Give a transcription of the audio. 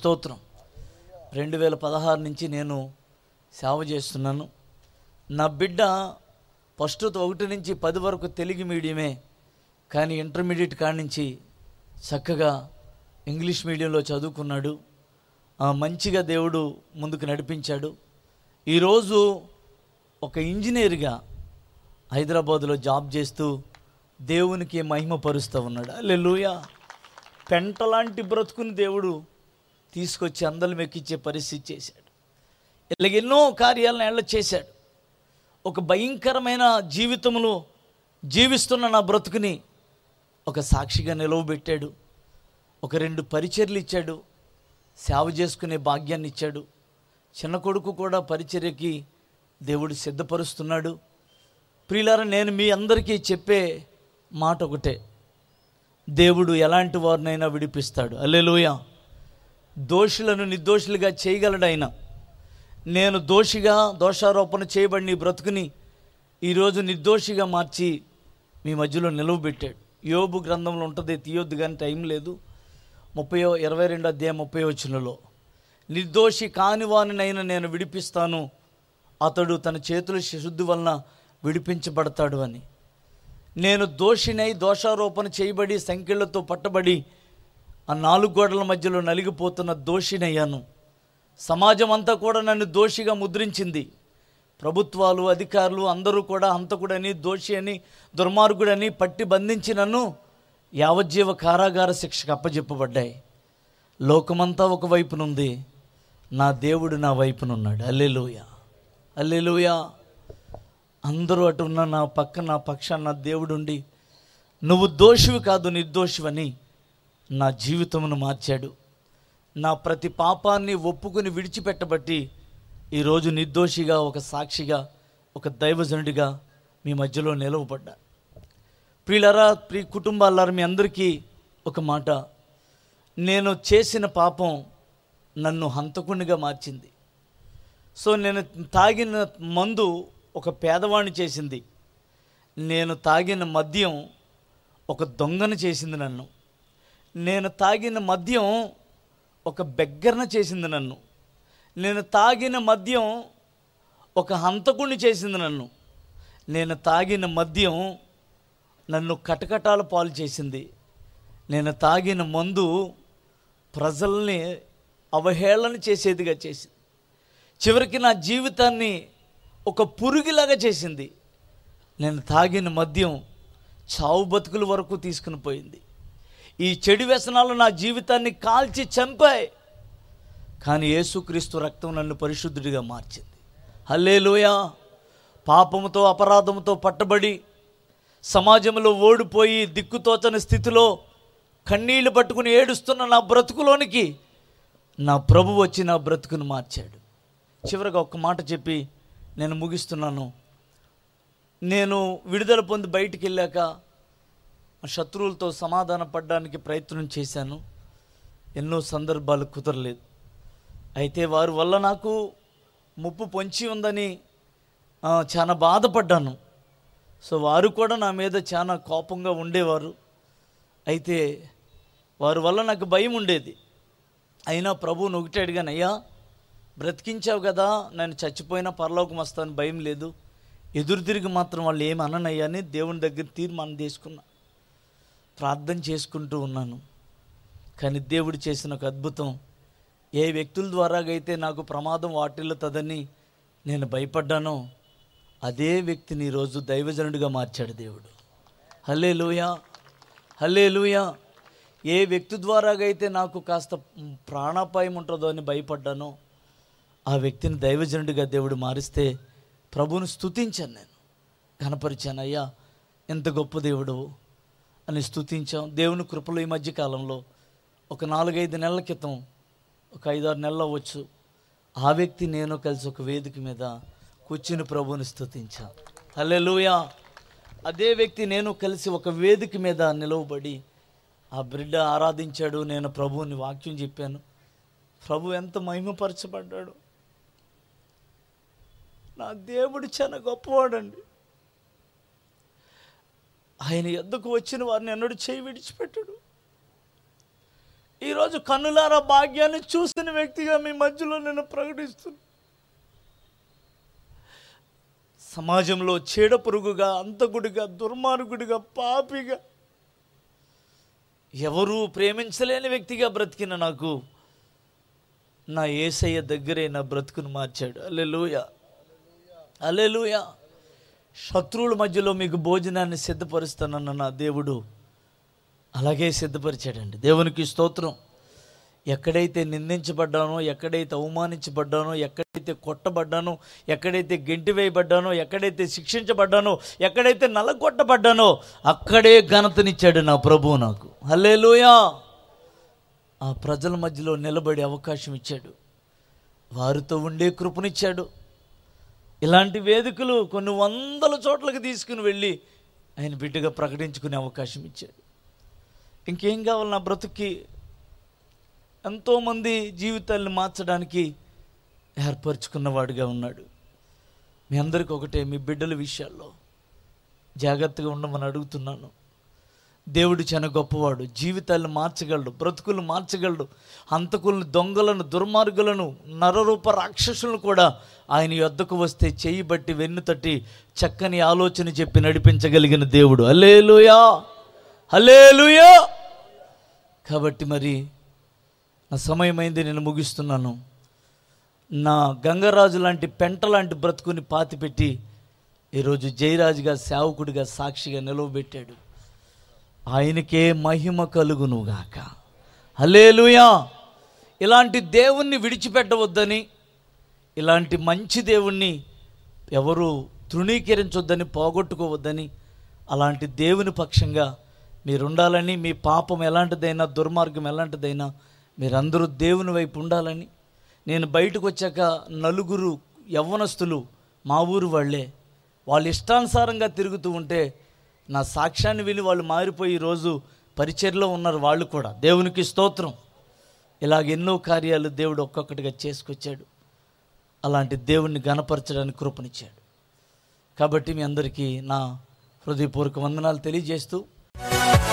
స్తోత్రం రెండు వేల పదహారు నుంచి నేను సేవ చేస్తున్నాను నా బిడ్డ ఫస్ట్ ఒకటి నుంచి పది వరకు తెలుగు మీడియమే కానీ ఇంటర్మీడియట్ కాడి నుంచి చక్కగా ఇంగ్లీష్ మీడియంలో చదువుకున్నాడు ఆ, మంచిగా దేవుడు ముందుకు నడిపించాడు ఈరోజు ఒక ఇంజనీర్గా హైదరాబాదులో జాబ్ చేస్తూ దేవునికి మహిమపరుస్తూ ఉన్నాడు అల్లెలుయ పెంటలాంటి బ్రతుకుని దేవుడు తీసుకొచ్చి అందలం ఎక్కించే పరిస్థితి చేశాడు ఇలాగ ఎన్నో కార్యాలను ఏళ్ళ చేశాడు ఒక భయంకరమైన జీవితంలో జీవిస్తున్న నా బ్రతుకుని ఒక సాక్షిగా నిలవబెట్టాడు ఒక రెండు పరిచర్లు ఇచ్చాడు సేవ చేసుకునే భాగ్యాన్ని ఇచ్చాడు చిన్న కొడుకు కూడా పరిచర్యకి దేవుడు సిద్ధపరుస్తున్నాడు ప్రియులారా నేను మీ అందరికీ చెప్పే మాట ఒకటే దేవుడు ఎలాంటి వారినైనా విడిపిస్తాడు అల్లెలుయ దోషులను నిర్దోషులుగా చేయగలడు ఆయన నేను దోషిగా దోషారోపణ చేయబడిన ఈ బ్రతుకుని ఈరోజు నిర్దోషిగా మార్చి మీ మధ్యలో నిలవబెట్టాడు యోబు గ్రంథంలో ఉంటుంది తీయొద్దు కానీ టైం లేదు ముప్పై ఇరవై రెండు అధ్యాయం ముప్పై వచనంలో నిర్దోషి కాని వానినైనా నేను విడిపిస్తాను అతడు తన చేతుల శుద్ధి వలన విడిపించబడతాడు అని నేను దోషినై దోషారోపణ చేయబడి సంఖ్యలతో పట్టబడి ఆ నాలుగు గోడల మధ్యలో నలిగిపోతున్న దోషినయ్యాను సమాజం అంతా కూడా నన్ను దోషిగా ముద్రించింది ప్రభుత్వాలు అధికారులు అందరూ కూడా హంతకుడని దోషి అని దుర్మార్గుడని పట్టి బంధించి నన్ను యావజ్జీవ కారాగార శిక్షకు అప్పజెప్పబడ్డాయి లోకమంతా ఒక వైపునుంది నా దేవుడు నా వైపునున్నాడు అల్లెలుయ అల్లెలుయ అందరూ అటు ఉన్న నా పక్క నా పక్షాన నా దేవుడుండి నువ్వు దోషివి కాదు నిర్దోషివని నా జీవితమును మార్చాడు నా ప్రతి పాపాన్ని ఒప్పుకుని విడిచిపెట్టబట్టి ఈరోజు నిర్దోషిగా ఒక సాక్షిగా ఒక దైవజనుడిగా మీ మధ్యలో నిలవబడ్డా ప్రియులరా ప్రి కుటుంబాలారా మీ అందరికీ ఒక మాట నేను చేసిన పాపం నన్ను హంతకునిగా మార్చింది సో నేను తాగిన మందు ఒక పేదవాణ్ణి చేసింది నేను తాగిన మద్యం ఒక దొంగను చేసింది నన్ను నేను తాగిన మద్యం ఒక బెగ్గరన చేసింది నన్ను నేను తాగిన మద్యం ఒక హంతకుణ్ణి చేసింది నన్ను నేను తాగిన మద్యం నన్ను కటకటాల పాలు చేసింది నేను తాగిన మందు ప్రజల్ని అవహేళన చేసేదిగా చేసింది చివరికి నా జీవితాన్ని ఒక పురుగులాగా చేసింది నేను తాగిన మద్యం చావు బతుకుల వరకు తీసుకుని పోయింది ఈ చెడు వ్యసనాలు నా జీవితాన్ని కాల్చి చంపాయి కానీ యేసుక్రీస్తు రక్తం నన్ను పరిశుద్ధుడిగా మార్చింది హల్లేలూయ పాపముతో అపరాధముతో పట్టబడి సమాజంలో ఓడిపోయి దిక్కుతోచని స్థితిలో కన్నీళ్లు పట్టుకుని ఏడుస్తున్న నా బ్రతుకులోనికి నా ప్రభు వచ్చి నా బ్రతుకును మార్చాడు చివరిగా ఒక్క మాట చెప్పి నేను ముగిస్తున్నాను నేను విడుదల పొంది బయటికి వెళ్ళాక ఆ శత్రువులతో సమాధాన పడడానికి ప్రయత్నం చేశాను ఎన్నో సందర్భాలు కుదరలేదు అయితే వారి వల్ల నాకు ముప్పు పొంచి ఉందని ఆ, చాలా బాధపడ్డాను సో వారు కూడా నా మీద చాలా కోపంగా ఉండేవారు అయితే వారి వల్ల నాకు భయం ఉండేది అయినా ప్రభువుని ఒకటే అడిగాను అయ్యా బ్రతికించావు కదా నేను చచ్చిపోయినా పరలోకం వస్తాను భయం లేదు ఎదురు తిరిగి మాత్రం వాళ్ళు ఏమి అననయ్యా అని దేవుని దగ్గర తీర్మానం తీసుకున్నా ప్రార్థన చేసుకుంటూ ఉన్నాను కానీ దేవుడు చేసిన ఒక అద్భుతం ఏ వ్యక్తుల ద్వారాగైతే నాకు ప్రమాదం వాటిల్లుతుందని నేను భయపడ్డానో అదే వ్యక్తిని ఈరోజు దైవజనుడిగా మార్చాడు దేవుడు హలే లూయా హలే లూయా ఏ వ్యక్తి ద్వారాగైతే నాకు కాస్త ప్రాణాపాయం ఉంటుందో అని భయపడ్డానో ఆ వ్యక్తిని దైవజనుడిగా దేవుడు మారిస్తే ప్రభువును స్తుతించాను నేను కనపరిచాను అయ్యా ఎంత గొప్ప దేవుడు అని స్తుతించాం దేవుని కృపలో ఈ మధ్య కాలంలో ఒక నాలుగైదు నెలల క్రితం ఒక ఐదారు నెలలు అవ్వచ్చు ఆ వ్యక్తి నేను కలిసి ఒక వేదిక మీద కూర్చుని ప్రభువుని స్తుతించాం హల్లెలూయా అదే వ్యక్తి నేను కలిసి ఒక వేదిక మీద నిలవబడి ఆ బిడ్డ ఆరాధించాడు నేను ప్రభువుని వాక్యం చెప్పాను ప్రభు ఎంత మహిమపరచబడ్డాడు నా దేవుడు చాలా గొప్పవాడండి ఆయన ఎద్దకు వచ్చిన వారిని ఎన్నడూ చేయి విడిచిపెట్టడు ఈరోజు కన్నులారా భాగ్యాన్ని చూసిన వ్యక్తిగా మీ మధ్యలో నేను ప్రకటిస్తున్నాను సమాజంలో చీడ పురుగుగా అంతకుడిగా దుర్మార్గుడిగా పాపిగా ఎవరూ ప్రేమించలేని వ్యక్తిగా బ్రతికిన నాకు నా ఏసయ్య దగ్గరే నా బ్రతుకును మార్చాడు అల్లెలుయ అల్లెలుయ శత్రువుల మధ్యలో మీకు భోజనాన్ని సిద్ధపరుస్తానన్న నా దేవుడు అలాగే సిద్ధపరిచాడండి దేవునికి స్తోత్రం ఎక్కడైతే నిందించబడ్డానో ఎక్కడైతే అవమానించబడ్డానో ఎక్కడైతే కొట్టబడ్డానో ఎక్కడైతే గెంటి వేయబడ్డానో ఎక్కడైతే శిక్షించబడ్డానో ఎక్కడైతే నలగొట్టబడ్డానో అక్కడే ఘనతనిచ్చాడు నా ప్రభువు నాకు హల్లేలూయా ఆ ప్రజల మధ్యలో నిలబడే అవకాశం ఇచ్చాడు వారితో ఉండే కృపనిచ్చాడు ఇలాంటి వేదికలు కొన్ని వందల చోట్లకి తీసుకుని వెళ్ళి ఆయన బిడ్డగా ప్రకటించుకునే అవకాశం ఇచ్చాడు ఇంకేం కావాలి నా బ్రతుక్కి ఎంతోమంది జీవితాలను మార్చడానికి ఏర్పరచుకున్నవాడిగా ఉన్నాడు మీ అందరికీ ఒకటే మీ బిడ్డల విషయాల్లో జాగ్రత్తగా ఉండమని అడుగుతున్నాను దేవుడు చాలా గొప్పవాడు జీవితాలను మార్చగలడు బ్రతుకులు మార్చగలడు హంతకులను దొంగలను దుర్మార్గులను నరరూప రాక్షసులను కూడా ఆయన యొద్దకు వస్తే చేయి బట్టి వెన్ను తట్టి చక్కని ఆలోచన చెప్పి నడిపించగలిగిన దేవుడు హల్లేలుయా హల్లేలుయా కాబట్టి మరి నా సమయమైంది నేను ముగిస్తున్నాను నా గంగరాజు లాంటి పెంట లాంటి బ్రతుకుని పాతిపెట్టి ఈరోజు జయరాజుగా సేవకుడిగా సాక్షిగా నిలవబెట్టాడు ఆయనకే మహిమ కలుగునుగాక హలేలుయా ఇలాంటి దేవుణ్ణి విడిచిపెట్టవద్దని ఇలాంటి మంచి దేవుణ్ణి ఎవరు తృణీకరించొద్దని పోగొట్టుకోవద్దని అలాంటి దేవుని పక్షంగా మీరుండాలని మీ పాపం ఎలాంటిదైనా దుర్మార్గం ఎలాంటిదైనా మీరందరూ దేవుని వైపు ఉండాలని నేను బయటకు వచ్చాక నలుగురు యవ్వనస్తులు మా ఊరు వాళ్ళే వాళ్ళు ఇష్టానుసారంగా తిరుగుతూ ఉంటే నా సాక్ష్యాన్ని విని వాళ్ళు మారిపోయి ఈరోజు పరిచర్లో ఉన్నారు వాళ్ళు కూడా దేవునికి స్తోత్రం ఇలాగ ఎన్నో కార్యాలు దేవుడు ఒక్కొక్కటిగా చేసుకొచ్చాడు అలాంటి దేవుణ్ణి గణపరచడానికి కృపనిచ్చాడు కాబట్టి మీ అందరికీ నా హృదయపూర్వక వందనాలు తెలియజేస్తూ